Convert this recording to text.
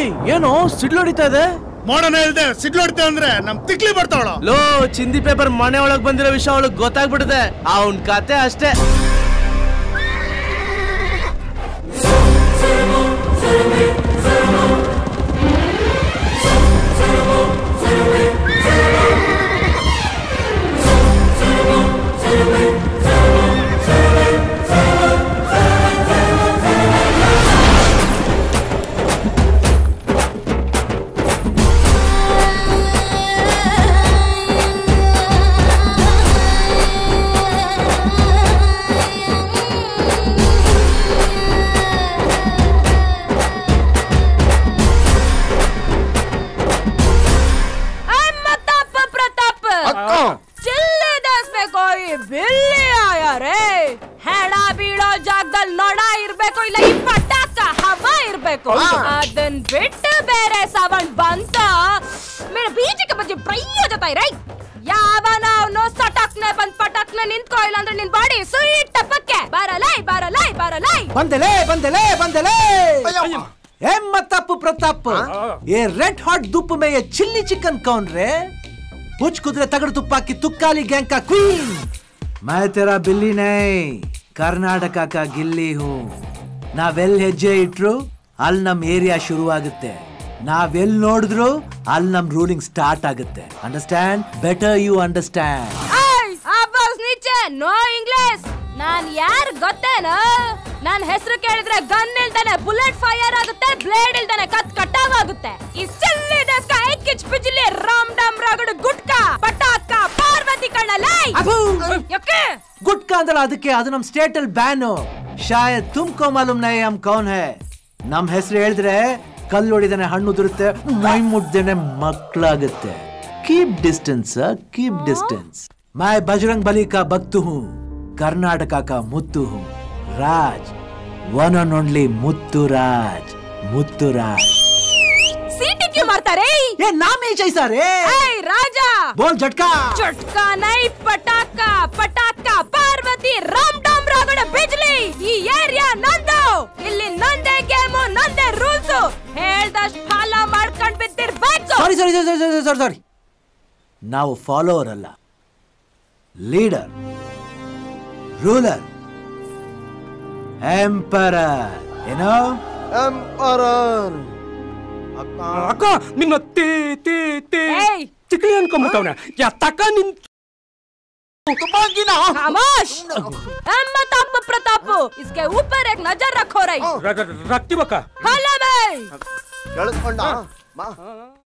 ಏಯ್ ಏನೋ ಸಿಡ್ಲು ಹೊಡಿತಾ ಇದೆ ಮಾಡೋಣ ಇಲ್ದೆ ಸಿಡ್ಲೊಡ್ತೆ ಅಂದ್ರೆ ನಮ್ ತಿಕ್ಲಿ ಬರ್ತಾವಳ ಲೋ ಚಿಂದಿ ಪೇಪರ್ ಮನೆ ಒಳಗ್ ಬಂದಿರೋ ವಿಷಯ ಅವಳಿಗೆ ಗೊತ್ತಾಗ್ಬಿಟ್ಟಿದೆ ಅವನ್ ಕತೆ ಅಷ್ಟೇ प्रताप प्रताप ಚಿಲ್ಲಿ ದಾಸ್ಮೆ ಕೋಯಿ ಬಿಲ್ಲಿ ಆಯ ರೇ ಹೆಣ ಬೀಳೋ ಜಾಗದಲ್ಲಿ ನೊಣ ಇರ್ಬೇಕು ಇಲ್ಲ ಈ ಪಟಾಕ ಹವ ಇರ್ಬೇಕು ಅದನ್ ಬಿಟ್ಟು ಬೇರೆ ಸವಣ್ ಬಂತ ಮೇರೆ ಬೀಜಕ್ಕೆ ಬಜ್ಜಿ ಪ್ರಯೋಜತ ರೈ ಯಾವನ ಅವನು ಸಟಕ್ನೆ ಬಂದ್ ಪಟಕ್ನೆ ನಿಂತ್ಕೋ ಇಲ್ಲ ಅಂದ್ರೆ ನಿನ್ ಬಾಡಿ ಸ್ವೀಟ್ ಟಪ್ಪಕ್ಕೆ ಬರಲೈ ಬರಲೈ ಬರಲೈ ಬಂದಲೇ ಬಂದಲೇ ಬಂದಲೇ हेमतप प्रताप ये रेड हॉट धूप में ये चिल्ली चिकन कौन रे कुछ कुदरे तगड़ तुप्पा की तुक्काली गैंग का क्वीन मैं तेरा बिल्ली नहीं ಕರ್ನಾಟಕ ಕಾ ಗಿಲ್ಲಿ ಹೂँ ನಾವೆಲ್ ಹೆಜ್ಜೆ ಇಟ್ರು ಅಲ್ಲಿ ನಮ್ ಏರಿಯಾ ಶುರು ಆಗುತ್ತೆ ನಾವೆಲ್ ನೋಡಿದ್ರು ಅಲ್ಲಿ ನಮ್ ರೂಲಿಂಗ್ ಸ್ಟಾರ್ಟ್ ಆಗುತ್ತೆ ಅಂಡರ್ಸ್ಟ್ಯಾಂಡ್ ಬೆಟರ್ ಯು ಅಂಡರ್ಸ್ಟ್ಯಾಂಡ್ ಏಯ್ ಅಬ್ಬಾಸ್ ನೀಚೆ ನೋ ಇಂಗ್ಲಿಷ್ ನಾನ್ ಯಾರ್ ಗೊತ್ತೇನು ನನ್ ಹೆಸರು ಕೇಳಿದ್ರೆ ಗನ್ ಇಲ್ದಾನೆ ಬುಲೆಟ್ ಫೈರ್ ಆಗುತ್ತೆ ಬ್ಲೇಡ್ ಇಲ್ದಾನೆ ಕತ್ ಕಟಾವ್ ಆಗುತ್ತೆ ಈ ಸಿಲ್ಲಿ ಡಸ್ಕ ಕಿಚ್ ಪಿಜಿಲಿ ರಾಮ್ ಡಾಮ್ ರಗಡು ಗುಟ್ಕ ಪಟಾಕ ಪಾರ್ವತಿ ಕಣ್ಣಲೈ ಯಾಕೆ ಗುಟ್ಕಾ ಅಂದ್ರಲ್ಲ ಅದಕ್ಕೆ ಅದು ನಮ್ ಸ್ಟೇಟ್ ಅಲ್ಲಿ ಬ್ಯಾನು ಶಾಯದ್ ತುಮ್ಕೋ ಮಾಲೂಮ್ ನೈ ಹಮ್ ಕೌನ್ ಹೈ ನಮ್ ಹೆಸರು ಹೇಳಿದ್ರೆ ಕಲ್ಲು ಹೊಡಿದಾನೆ ಹಣ್ಣು ಉದುರುತ್ತೆ ಮೈ ಮುಟ್ದೇನೆ ಮಕ್ಕಳಾಗುತ್ತೆ ಕೀಪ್ ಡಿಸ್ಟೆನ್ಸ್ ಕೀಪ್ ಡಿಸ್ಟೆನ್ಸ್ ಮೈ ಬಜರಂಗ್ ಬಲಿ ಕಾ ಭಕ್ತು ಹೂँ ಕರ್ನಾಟಕ ಕಾ ಮುತ್ತು ಹೂँ Raj one and only Muthu Raj Muthu Raj ಸೀಟಿ ಕ್ಯೂ ಮಾಡ್ತಾರೆ ಏ ನಾಮೇ ಜೈಸಾ ರೇ ಏಯ್ ರಾಜ ಬೋಲ್ ಜಟ್ಕಾ ಚಟ್ಕಾ ನೈ ಪಟಾಕ ಪಟಾಕ ಪಾರ್ವತಿ ರಾಮ್ ಡಾಮ್ ರಗಡ ಬಿಜ್ಲಿ ಈ ಏರಿಯಾ ನಂದು ಇಲ್ಲಿ ನಂದೇ ಗೇಮು ನಂದೇ ರೂಲ್ಸ್ ಹೇಳ್ದಷ್ಟ್ ಫಾಲೋ ಮಾಡ್ಕೊಂಡ್ ಬಿದ್ದಿರ್ಬೇಕು ಸಾರಿ ಸಾರಿ ಸಾರಿ ಸಾರಿ ಸಾರಿ ಸಾರಿ ನಾವು ಫಾಲೋವರ್ ಅಲ್ಲ ಲೀಡರ್ ರೂಲರ್ ಎಂಪರರ್ ಏನೋ ಎಂಪರರ್ ಅಕ್ಕ ನಿನ್ನ ತಿ ತಿ ತಿ ಏಯ್ ತಿಕ್ಲಿ ಅನ್ಕೊಂಬಿಟ್ಟವ್ನ ಯಾತಕ್ಕ ನಿನ್ खामोश अहमद आप प्रताप इसके ऊपर एक नजर रखो रही ರಕ್ತಿವಕ್ಕ हला भाई ಕೇಳಿಸ್ಕೊಂಡ